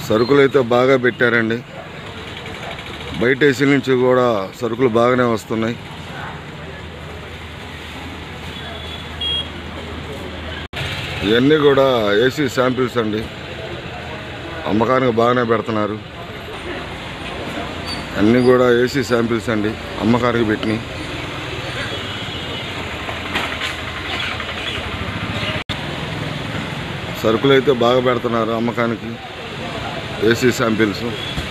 సరుకులు అయితే బాగా పెట్టారండి బయట ఏసీ నుంచి కూడా సరుకులు బాగానే వస్తున్నాయి ఇవన్నీ కూడా ఏసీ శాంపిల్స్ అండి అమ్మకానికి బాగానే పెడుతున్నారు అన్నీ కూడా ఏసీ శాంపిల్స్ అండి అమ్మకానికి పెట్టినాయి సరుకులు అయితే బాగా పెడుతున్నారు అమ్మకానికి ఏసీ శాంపిల్స్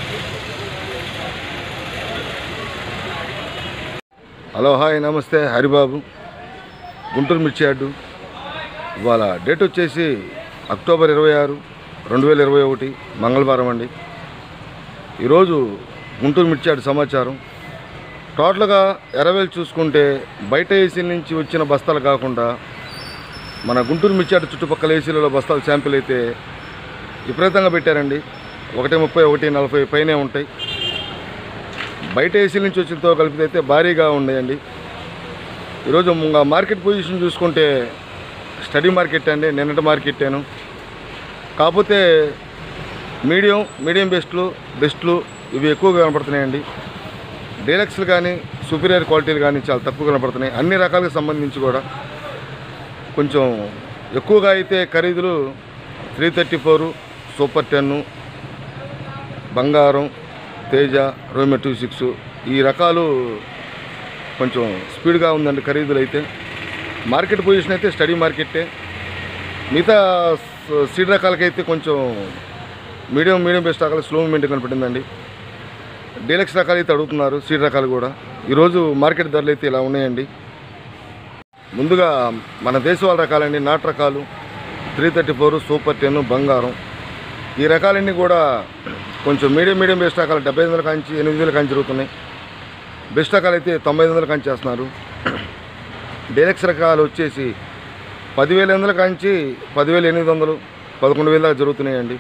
హలో హాయ్ నమస్తే హరిబాబు గుంటూరు మిర్చి యార్డు ఇవాళ డేట్ వచ్చేసి అక్టోబర్ ఇరవై ఆరు రెండు వేల ఇరవై ఒకటి మంగళవారం అండి ఈరోజు గుంటూరు మిర్చి యార్డు సమాచారం టోటల్గా ఎరవేలు చూసుకుంటే బయట ఏసీ నుంచి వచ్చిన బస్తాలు కాకుండా మన గుంటూరు మిర్చాట చుట్టుపక్కల ఏసీలలో బస్తాలు శాంపిల్ అయితే విపరీతంగా పెట్టారండి ఒకటి ముప్పై ఒకటి నలభై పైనే ఉంటాయి బయట ఏసీ నుంచి వచ్చినతో కలిపితే అయితే భారీగా ఉన్నాయండి ఈరోజు ఇంకా మార్కెట్ పొజిషన్ చూసుకుంటే స్టడీ మార్కెట్ అండి నిన్నటి మార్కెట్టేను కాకపోతే మీడియం మీడియం బెస్ట్లు బెస్ట్లు ఇవి ఎక్కువగా కనపడుతున్నాయండి డీలక్స్లు కానీ సుపీరియర్ క్వాలిటీలు కానీ చాలా తక్కువ కనపడుతున్నాయి అన్ని రకాలకు సంబంధించి కూడా కొంచెం ఎక్కువగా అయితే ఖరీదులు three thirty four super ten బంగారం తేజ రోమే టూ సిక్స్ ఈ రకాలు కొంచెం స్పీడ్గా ఉందండి ఖరీదులు అయితే మార్కెట్ పొజిషన్ అయితే స్టడీ మార్కెట్టే మిగతా స- సీడ్ రకాలకైతే కొంచెం మీడియం మీడియం బెస్ట్ రకాలు స్లో మూమెంట్ కనపడిందండి డీలక్స్ రకాలు అయితే అడుగుతున్నారు సీడ్ రకాలు కూడా ఈరోజు మార్కెట్ ధరలు అయితే ఇలా ఉన్నాయండి ముందుగా మన దేశవాళ రకాలండి నాటు రకాలు three thirty four super ten బంగారం ఈ రకాలన్నీ కూడా కొంచెం మీడియం మీడియం బెస్ట్ రకాలు డెబ్బై ఐదు వందల కాంచి ఎనిమిది వేల కాంచి జరుగుతున్నాయి బెస్ట్ రకాలు అయితే తొంభై ఐదు వందల కాంచి చేస్తున్నారు డైలక్స్ రకాలు వచ్చేసి పదివేల వందల కాంచి పదివేల ఎనిమిది వందలు పదకొండు వేల దాకా జరుగుతున్నాయండి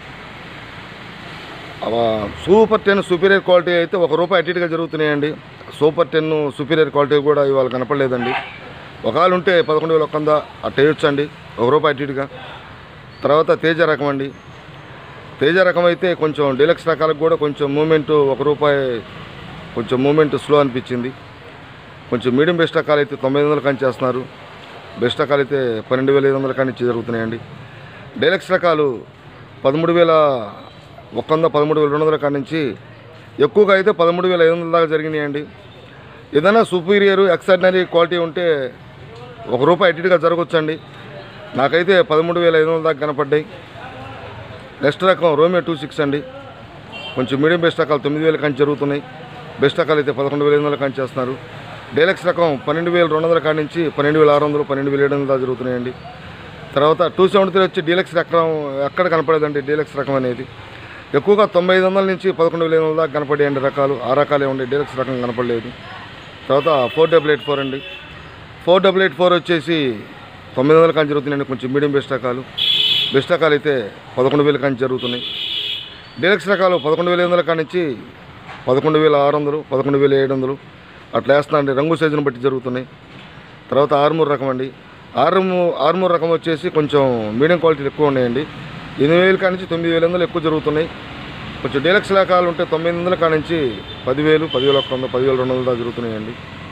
అవ సూపర్ టెన్ సుపీరియర్ క్వాలిటీ అయితే ఒక రూపాయి అటు ఇటుగా జరుగుతున్నాయండి సూపర్ టెన్ సుపీరియర్ క్వాలిటీ కూడా ఇవాళ కనపడలేదండి ఒకవేళ ఉంటే పదకొండు వేల ఒక్కంద అట్ట వేయొచ్చండి ఒక రూపాయి అటు ఇటుగా తర్వాత తేజ రకం అండి తేజ రకం అయితే కొంచెం డీలక్స్ రకాలకు కూడా కొంచెం మూమెంట్ ఒక రూపాయి కొంచెం మూమెంట్ స్లో అనిపించింది కొంచెం మీడియం బెస్ట్ రకాలు అయితే తొంభై ఐదు వందల కాని చేస్తున్నారు బెస్ట్ రకాలు అయితే పన్నెండు వేల ఐదు వందల కాని జరుగుతున్నాయండి డైలక్స్ రకాలు పదమూడు వేల ఒక్క వంద పదమూడు వేల రెండు వందల కాడి నుంచి ఎక్కువగా అయితే పదమూడు వేల ఐదు వందల దాకా జరిగినాయండి ఏదైనా సుపీరియర్ ఎక్స్ట్రాడినరీ క్వాలిటీ ఉంటే ఒక రూపాయి అటుగా జరగవచ్చండి నాకైతే పదమూడు వేల ఐదు వందల దాకా కనపడ్డాయి నెక్స్ట్ రకం రోమియో టూ సిక్స్ అండి కొంచెం మీడియం బెస్ట్ రకాలు తొమ్మిది వేల కంచి జరుగుతున్నాయి బెస్ట్ రకాలు అయితే పదకొండు వేల ఐదు వందల కంచి చేస్తున్నారు డైలక్స్ రకం పన్నెండు వేల రెండు వందల కాడి నుంచి పన్నెండు వేల ఆరు వందలు పన్నెండు వేల ఏడు వందల దాకా జరుగుతున్నాయండి తర్వాత టూ సెవెంటీ త్రీ వచ్చి డీలక్స్ రకం ఎక్కడ కనపడేదండి డీలక్స్ రకం అనేది ఎక్కువగా తొంభై ఐదు వందల నుంచి పదకొండు వేల ఐదు వందల దాకా కనపడేయండి రకాలు ఆ రకాలే ఉండే డీలక్స్ రకం కనపడలేదు తర్వాత ఫోర్ డబుల్ ఎయిట్ ఫోర్ అండి ఫోర్ డబుల్ ఎయిట్ ఫోర్ వచ్చేసి తొమ్మిది వందల కాంచి జరుగుతున్నాయండి కొంచెం మీడియం బెస్ట్ రకాలు బెస్ట్ రకాలు అయితే పదకొండు వేల కాంచి జరుగుతున్నాయి డీలక్స్ రకాలు పదకొండు వేల ఐదు వందల కానించి పదకొండు వేల ఆరు వందలు పదకొండు వేల ఏడు వందలు అట్లా వేస్తున్నారండి రంగు సైజును బట్టి జరుగుతున్నాయి తర్వాత ఆర్మూర్ రకం అండి ఆర్మూ ఆర్మూర్ రకం వచ్చేసి కొంచెం మీడియం క్వాలిటీలు ఎక్కువ ఉన్నాయండి ఎనిమిది వేల కానించి తొమ్మిది వేల వందలు ఎక్కువ జరుగుతున్నాయి కొంచెం డీలక్స్ రకాలు ఉంటే తొమ్మిది వందల కానించి పదివేలు పదివేల ఒక్క వంద పదివేల రెండు వందల దాకా జరుగుతున్నాయండి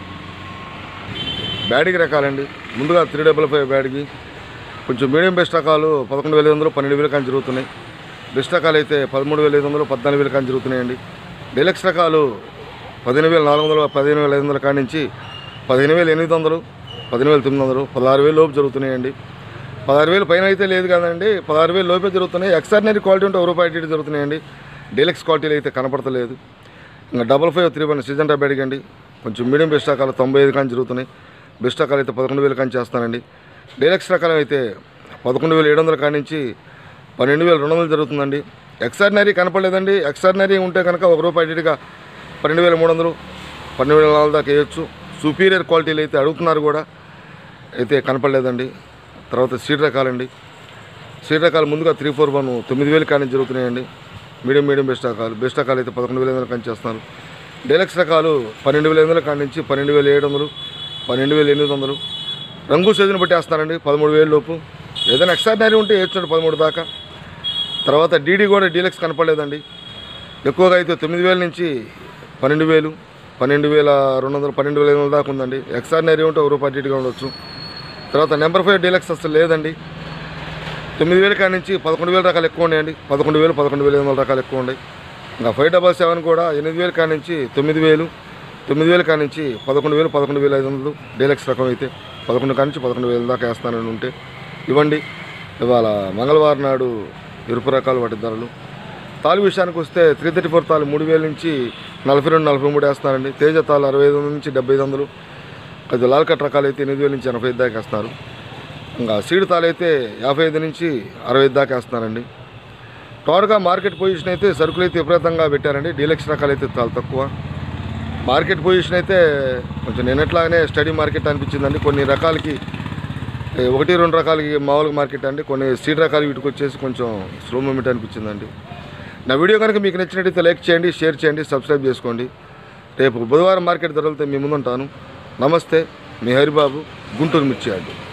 బ్యాడిగి రకాలండి ముందుగా త్రీ డబల్ ఫైవ్ బ్యాడిగి కొంచెం మీడియం బెస్ట్ రకాలు పదకొండు వేల ఐదు వందలు పన్నెండు వేల కానీ జరుగుతున్నాయి బెస్ట్ రకాలు అయితే పదమూడు వేల ఐదు వందలు పద్నాలుగు వేల కానీ జరుగుతున్నాయండి డీలక్స్ రకాలు పదిహేను వేల నాలుగు వందలు పదిహేను వేల ఐదు వందల కాడి నుంచి పదిహేను వేల ఎనిమిది వందలు పదిహేను వేల తొమ్మిది వందలు పదహారు వేలు లోపు జరుగుతున్నాయండి పదహారు వేలు పైన అయితే లేదు కదండి పదహారు వేలు లోపే జరుగుతున్నాయి ఎక్స్ట్రాడినరీ క్వాలిటీ ఉంటే ఒక రూపాయి ఇటు ఇటు జరుగుతున్నాయండి డీలక్స్ క్వాలిటీలు అయితే కనపడతలేదు ఇంకా double five three one season top అడిగండి కొంచెం మీడియం బెస్ట్ రకాలు తొంభై ఐదు కానీ జరుగుతున్నాయి బెస్ట్ రకాలు అయితే పదకొండు వేలు కానీ చేస్తానండి డీలక్స్ రకాలు అయితే పదకొండు వేల ఏడు వందల కాడి నుంచి పన్నెండు వేల రెండు వందలు జరుగుతుందండి ఎక్స్ట్రాడినరీ కనపడలేదండి ఎక్స్ట్రాడినరీ ఉంటే కనుక ఒక రూపాయి ఇటుగా పన్నెండు వేల మూడు వందలు పన్నెండు వేల నాలుగు దాకా వేయచ్చు సుపీరియర్ క్వాలిటీలు అయితే అడుగుతున్నారు కూడా అయితే కనపడలేదండి తర్వాత సీడ్ రకాలండి సీడ్ రకాలు ముందుగా త్రీ ఫోర్ వన్ తొమ్మిది వేలు కానీ జరుగుతున్నాయండి మీడియం మీడియం బెస్ట్ రకాలు బెస్ట్ రకాలు అయితే పదకొండు వేల ఐదు వందలు కానీ చేస్తున్నారు డైలక్స్ రకాలు పన్నెండు వేల ఐదు వందల కాడి నుంచి పన్నెండు వేల ఏడు వందలు పన్నెండు వేల ఎనిమిది వందలు రంగు సైజుని బట్టి వేస్తున్నారండి పదమూడు వేల లోపు ఏదైనా ఎక్స్ట్రాడినరీ ఉంటే వేయచ్చు పదమూడు దాకా తర్వాత డీడీ కూడా డీలక్స్ కనపడలేదండి ఎక్కువగా అయితే తొమ్మిది వేల నుంచి పన్నెండు వేలు పన్నెండు వేల రెండు వందలు పన్నెండు వేల ఐదు వందల దాకా ఉందండి ఎక్స్ఆర్డినరీ ఉంటే ఒక రూపాయి అటు ఇటుగా ఉండొచ్చు తర్వాత నెంబర్ ఫైవ్ డీలక్స్ అసలు లేదండి తొమ్మిది వేల కాడి నుంచి పదకొండు వేల రకాలు ఎక్కువ ఉన్నాయండి పదకొండు వేలు పదకొండు వేల ఐదు వందల రకాలు ఎక్కువ ఉన్నాయి ఇంకా ఫైవ్ డబల్ సెవెన్ కూడా ఎనిమిది వేల కాడి నుంచి తొమ్మిది వేలు తొమ్మిది వేల కాడి నుంచి పదకొండు వేలు పదకొండు వేల ఐదు వందలు డీలక్స్ రకం అయితే పదకొండు కాడి నుంచి పదకొండు వేల దాకా వేస్తానని ఉంటే ఇవ్వండి ఇవాళ మంగళవారం నాడు ఇరుపు రకాలు వాటి ధరలు తాలు విషయానికి వస్తే త్రీ థర్టీ ఫోర్ తాలు మూడు వేల నుంచి నలభై రెండు నలభై మూడు వేస్తున్నారండి తేజ తాలు అరవై ఐదు వందల నుంచి డెబ్బై ఐదు వందలు అది లాల్ కట్ రకాలు అయితే ఎనిమిది వేల నుంచి ఎనభై ఐదు దాకా వేస్తున్నారు ఇంకా సీడ్ తాలు అయితే యాభై ఐదు నుంచి అరవై ఐదు దాకా వేస్తున్నారండి టోటల్గా మార్కెట్ పొజిషన్ అయితే సరుకులు అయితే విపరీతంగా పెట్టారండి డీలక్స్ రకాలు అయితే చాలా తక్కువ మార్కెట్ పొజిషన్ అయితే కొంచెం నిన్నట్లాగానే స్టడీ మార్కెట్ అనిపించిందండి కొన్ని రకాలకి ఏ, ఒకటి రెండు రకాలకి మామూలుగా మార్కెట్ అండి కొన్ని సీడ్ రకాలు వీటికి వచ్చేసి కొంచెం స్లో మూమెంట్ అనిపించిందండి నా వీడియో కనుక మీకు నచ్చినట్టయితే లైక్ చేయండి షేర్ చేయండి సబ్స్క్రైబ్ చేసుకోండి రేపు బుధవారం మార్కెట్ ధరలతో మీ ముందుంటాను నమస్తే మీ హరిబాబు గుంటూరు మిర్చి యార్డు